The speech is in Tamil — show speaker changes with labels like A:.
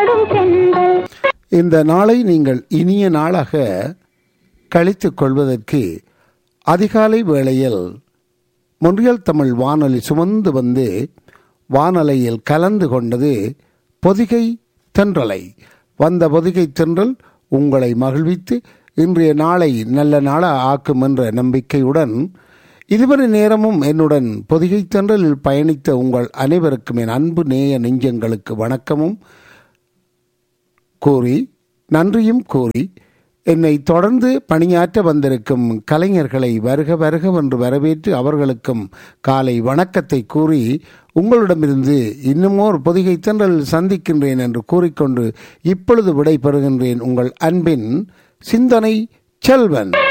A: பாடும் தென்றல்
B: இந்த நாளை நீங்கள் இனிய நாளாக கழித்துக் கொள்வதற்கு அதிகாலை வேளையில் மொன்றியல் தமிழ் வானொலி சுமந்து வந்து வானலையில் கலந்து கொண்டது பொதிகை தென்றலை வந்த பொதிகை தென்றல் உங்களை மகிழ்வித்து இன்றைய நாளை நல்ல நாளா ஆக்கும் என்ற நம்பிக்கையுடன் இதுவரை நேரமும் என்னுடன் பொதிகை தென்றலில் பயணித்த உங்கள் அனைவருக்கும் என் அன்பு நேய நெஞ்சங்களுக்கு வணக்கமும் கூறி நன்றியும் கூறி என்னை தொடர்ந்து பணியாற்ற வந்திருக்கும் கலைஞர்களை வருக வருக என்று வரவேற்று அவர்களுக்கும் காலை வணக்கத்தை கூறி உங்களிடமிருந்து இன்னுமோர் பொதிகை தென்றல் சந்திக்கின்றேன் என்று கூறிக்கொண்டு இப்பொழுது விடை பெறுகின்றேன் உங்கள் அன்பின் சிந்தனை செல்வன்